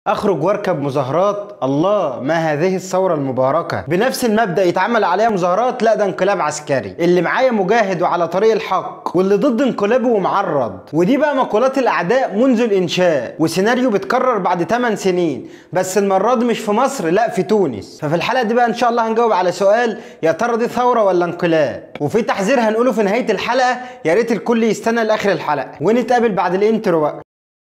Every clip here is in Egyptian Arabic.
اخرج واركب مظاهرات الله ما هذه الثوره المباركه بنفس المبدا يتعمل عليها مظاهرات لا ده انقلاب عسكري اللي معايا مجاهد وعلى طريق الحق واللي ضد انقلابه ومعرض ودي بقى مقولات الاعداء منذ الانشاء وسيناريو بيتكرر بعد 8 سنين بس المره دي مش في مصر لا في تونس ففي الحلقه دي بقى ان شاء الله هنجاوب على سؤال يا ترى دي ثوره ولا انقلاب وفي تحذير هنقوله في نهايه الحلقه يا ريت الكل يستنى لاخر الحلقه ونتقابل بعد الانترو بقى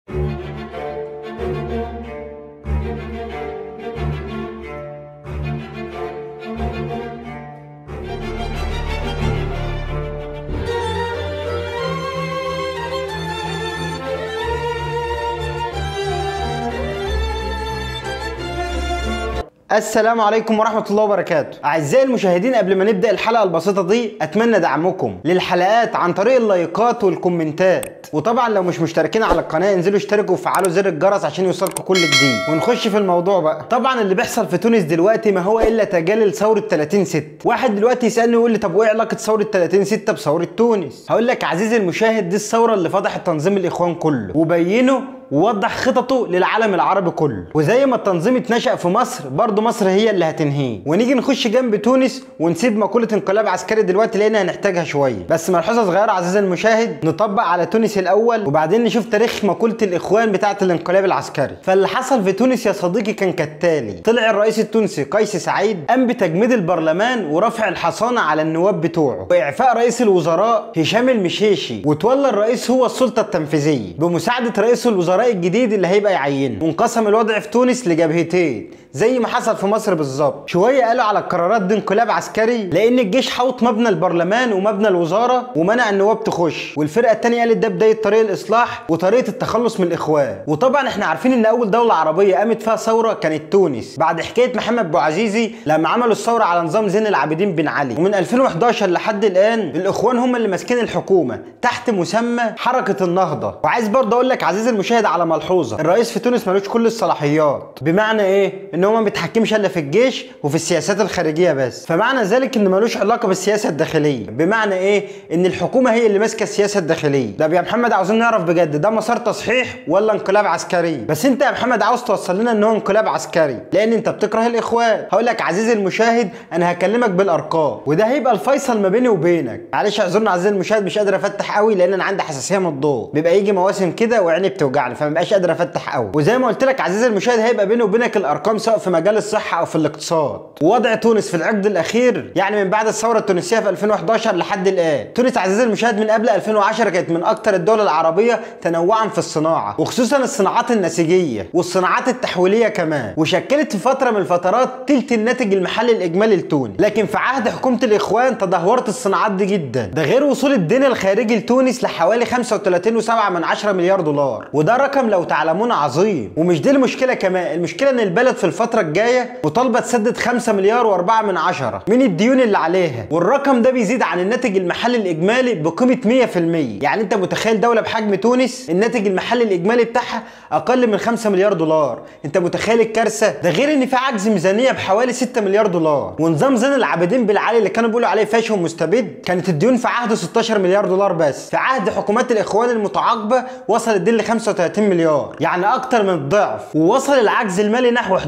السلام عليكم ورحمة الله وبركاته أعزائي المشاهدين قبل ما نبدأ الحلقة البسيطة دي أتمنى دعمكم للحلقات عن طريق اللايكات والكومنتات وطبعا لو مش مشتركين على القناة انزلوا اشتركوا وفعلوا زر الجرس عشان يوصلكم كل جديد ونخش في الموضوع بقى طبعا اللي بيحصل في تونس دلوقتي ما هو إلا تجلل ثورة 30 6 واحد دلوقتي يسألني ويقول لي طب وإيه علاقة ثورة 30 6 بثورة تونس هقول لك عزيزي المشاهد دي الثورة اللي فضحت تنظيم الإخوان كله وبينه ووضح خططه للعالم العربي كله وزي ما التنظيم اتنشأ في مصر برضه مصر هي اللي هتنهيه ونيجي نخش جنب تونس ونسيب مقولة انقلاب عسكري دلوقتي لان هنحتاجها شوية بس ملحوظة صغيرة عزيزي المشاهد نطبق على تونس الأول وبعدين نشوف تاريخ مقولة الإخوان بتاعة الانقلاب العسكري فاللي حصل في تونس يا صديقي كان كالتالي طلع الرئيس التونسي قيس سعيد قام بتجميد البرلمان ورفع الحصانة على النواب بتوعه وإعفاء رئيس الوزراء هشام المشيشي وتولى الرئيس هو السلطة التنفيذية بمساعدة رئيس الوزراء الوزراء الجديد اللي هيبقى يعينه وانقسم الوضع في تونس لجبهتين زي ما حصل في مصر بالظبط شويه قالوا على القرارات دي انقلاب عسكري لان الجيش حوط مبنى البرلمان ومبنى الوزاره ومنع النواب تخش والفرقه الثانيه قالت ده بدايه طريق الاصلاح وطريقه التخلص من الاخوان وطبعا احنا عارفين ان اول دوله عربيه قامت فيها ثوره كانت تونس بعد حكايه محمد بوعزيزي لما عملوا الثوره على نظام زين العابدين بن علي ومن 2011 لحد الان الاخوان هم اللي ماسكين الحكومه تحت مسمى حركه النهضه وعايز برضه اقول لك عزيزي المشاهد على ملحوظه الرئيس في تونس ملوش كل الصلاحيات بمعنى ايه ان هو ما بيتحكمش الا في الجيش وفي السياسات الخارجيه بس فمعنى ذلك ان ملوش علاقه بالسياسه الداخليه بمعنى ايه ان الحكومه هي اللي ماسكه السياسه الداخليه ده يا محمد عاوزين نعرف بجد ده مسار تصحيح ولا انقلاب عسكري بس انت يا محمد عاوز توصل لنا ان هو انقلاب عسكري لان انت بتكره الاخوان هقول لك عزيزي المشاهد انا هكلمك بالارقام وده هيبقى الفيصل ما بيني وبينك معلش اعذرني عزيزي المشاهد مش قادر افتح قوي لان انا عندي حساسيه من الضوء بيبقى يجي مواسم كده وعيني بتوجعني فمبقاش قادر افتح قوي وزي ما قلت لك عزيزي المشاهد هيبقى بيني وبينك الارقام سواء في مجال الصحه او في الاقتصاد ووضع تونس في العقد الاخير يعني من بعد الثوره التونسيه في 2011 لحد الان تونس عزيزي المشاهد من قبل 2010 كانت من اكثر الدول العربيه تنوعا في الصناعه وخصوصا الصناعات النسيجيه والصناعات التحويليه كمان وشكلت في فتره من الفترات تلت الناتج المحلي الاجمالي لتونس لكن في عهد حكومه الاخوان تدهورت الصناعات دي جدا ده غير وصول الدين الخارجي لتونس لحوالي 35.7 من 10 مليار دولار وده رقم لو تعلمون عظيم ومش دي المشكله كمان المشكله ان البلد في الفتره الجايه مطالبه تسدد 5 مليار و4 من عشرة من الديون اللي عليها والرقم ده بيزيد عن الناتج المحلي الاجمالي بقيمه 100% يعني انت متخيل دوله بحجم تونس الناتج المحلي الاجمالي بتاعها اقل من 5 مليار دولار انت متخيل الكارثه ده غير ان في عجز ميزانيه بحوالي 6 مليار دولار ونظام زين العابدين بالعالي اللي كانوا بيقولوا عليه فاشل ومستبد كانت الديون في عهده 16 مليار دولار بس في عهد حكومات الاخوان المتعاقبه وصل الدين ل 35 مليار يعني اكتر من الضعف ووصل العجز المالي نحو 11.5%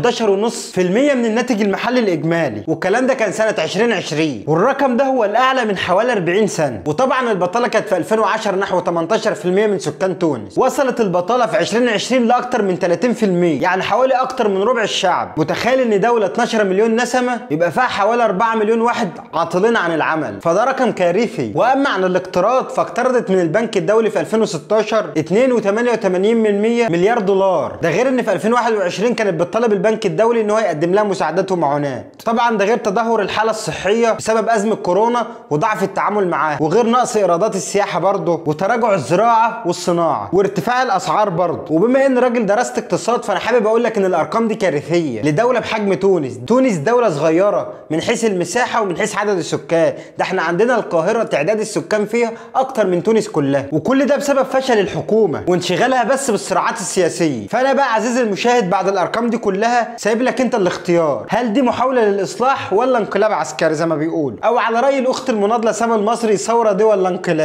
من الناتج المحلي الاجمالي والكلام ده كان سنه 2020 والرقم ده هو الاعلى من حوالي 40 سنه وطبعا البطاله كانت في 2010 نحو 18% من سكان تونس وصلت البطاله في 2020 لاكتر من 30% يعني حوالي اكتر من ربع الشعب متخيل ان دوله 12 مليون نسمه يبقى فيها حوالي 4 مليون واحد عاطلين عن العمل فده رقم كارثي واما عن الاقتراض فاقترضت من البنك الدولي في 2016 2.88 من 100 مليار دولار ده غير ان في 2021 كانت بتطالب البنك الدولي ان هو يقدم لها مساعدات ومعونات طبعا ده غير تدهور الحاله الصحيه بسبب ازمه كورونا وضعف التعامل معاها وغير نقص ايرادات السياحه برضه وتراجع الزراعه والصناعه وارتفاع الاسعار برضه وبما ان راجل درست اقتصاد فانا حابب اقول لك ان الارقام دي كارثيه لدوله بحجم تونس تونس دوله صغيره من حيث المساحه ومن حيث عدد السكان ده احنا عندنا القاهره تعداد السكان فيها اكتر من تونس كلها وكل ده بسبب فشل الحكومه وانشغالها بس بالصراعات السياسيه فانا بقى عزيزي المشاهد بعد الارقام دي كلها سايب لك انت الاختيار هل دي محاوله للاصلاح ولا انقلاب عسكري زي ما بيقول او على راي الاخت المناضله سما المصري ثوره دي ولا انقلاب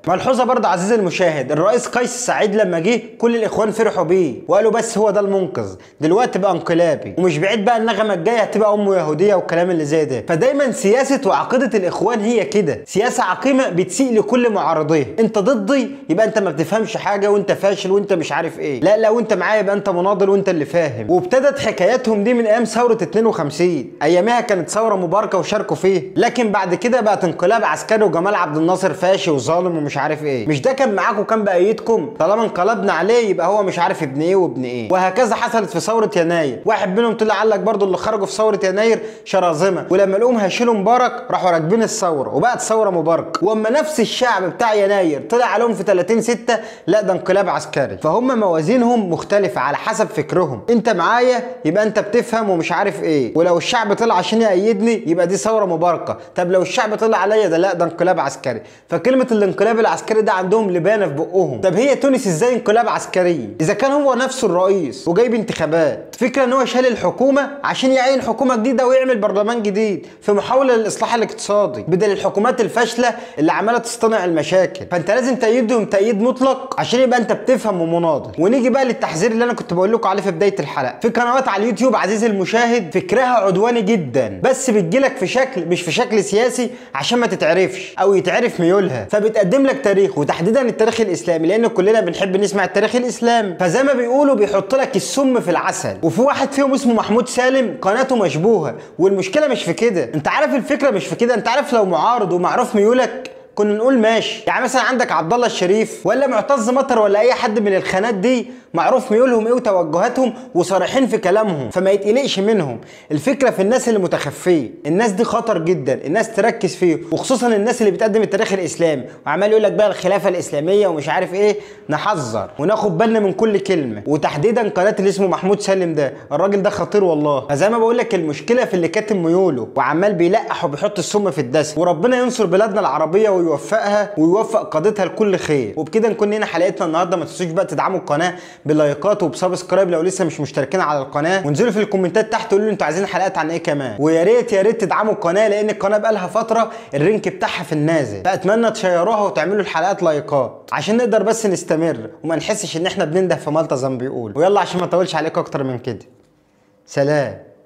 ملحوظه برضه عزيزي المشاهد الرئيس قيس سعيد لما جه كل الاخوان فرحوا بيه وقالوا بس هو ده المنقذ دلوقتي بقى انقلابي ومش بعيد بقى النغمه الجايه هتبقى امه يهوديه والكلام اللي زي ده فدايما سياسه وعقيده الاخوان هي كده سياسه عقيمه بتسيء لكل معارضيه انت ضدي يبقى انت ما بتفهمش حاجه وانت فاشل وانت مش عارف ايه لا لو انت معايا يبقى انت مناضل وانت اللي فاهم وابتدت حكاياتهم دي من ايام ثوره 52 ايامها كانت ثوره مباركه وشاركوا فيه لكن بعد كده بقت انقلاب عسكري وجمال عبد الناصر فاشي وظالم ومش عارف ايه مش ده كان معاكم كان بايدكم طالما انقلبنا عليه يبقى هو مش عارف ابن ايه وابن ايه وهكذا حصلت في ثوره يناير واحد منهم طلع قال لك برضه اللي خرجوا في ثوره يناير شرازمه ولما لقوهم هيشيلوا مبارك راحوا راكبين الثوره وبقت ثوره مباركه واما نفس الشعب بتاع يناير طلع عليهم في 30 6 لا ده انقلاب عسكري فهم موازينهم مختلفه على حسب فكرهم انت معايا يبقى انت بتفهم ومش عارف ايه ولو الشعب طلع عشان يأيدني يبقى دي ثوره مباركه طب لو الشعب طلع عليا ده لا ده انقلاب عسكري فكلمه الانقلاب العسكري ده عندهم لبانه في بقهم طب هي تونس ازاي انقلاب عسكري اذا كان هو نفسه الرئيس وجايب انتخابات فكره ان هو شال الحكومه عشان يعين حكومه جديده ويعمل برلمان جديد في محاوله للاصلاح الاقتصادي بدل الحكومات الفاشله اللي عماله تصطنع المشاكل فانت لازم تأيدهم تأييد مطلق عشان يبقى انت بتفهم ومناضل ونيجي بقى للتحذير اللي انا كنت بقول لكم عليه في بدايه الحلقه في قنوات على اليوتيوب عزيزي المشاهد فكرها عدواني جدا بس بتجيلك في شكل مش في شكل سياسي عشان ما تتعرفش او يتعرف ميولها فبتقدم لك تاريخ وتحديدا التاريخ الاسلامي لان كلنا بنحب نسمع التاريخ الاسلامي فزي ما بيقولوا بيحط لك السم في العسل وفي واحد فيهم اسمه محمود سالم قناته مشبوهه والمشكله مش في كده انت عارف الفكره مش في كده انت عارف لو معارض ومعروف ميولك كنا نقول ماشي يعني مثلا عندك عبد الله الشريف ولا معتز مطر ولا اي حد من الخانات دي معروف ميولهم ايه وتوجهاتهم وصريحين في كلامهم فما يتقلقش منهم الفكره في الناس اللي متخفيه الناس دي خطر جدا الناس تركز فيه وخصوصا الناس اللي بتقدم التاريخ الاسلامي وعمال يقول لك بقى الخلافه الاسلاميه ومش عارف ايه نحذر وناخد بالنا من كل كلمه وتحديدا قناه اللي اسمه محمود سالم ده الراجل ده خطير والله فزي ما بقول لك المشكله في اللي كاتم ميوله وعمال بيلقح وبيحط السم في الدسم وربنا ينصر بلادنا العربيه ويوفقها ويوفق قادتها لكل خير وبكده نكون هنا حلقتنا النهارده ما تنسوش بقى تدعموا القناه بلايكات وبسبسكرايب لو لسه مش مشتركين على القناه وانزلوا في الكومنتات تحت قولوا لي انتوا عايزين حلقات عن ايه كمان ويا ريت يا ريت تدعموا القناه لان القناه بقالها فتره الرينك بتاعها في النازل فاتمنى تشيروها وتعملوا الحلقات لايكات عشان نقدر بس نستمر وما نحسش ان احنا بننده في مالطا زي ما بيقول ويلا عشان ما اطولش عليكم اكتر من كده سلام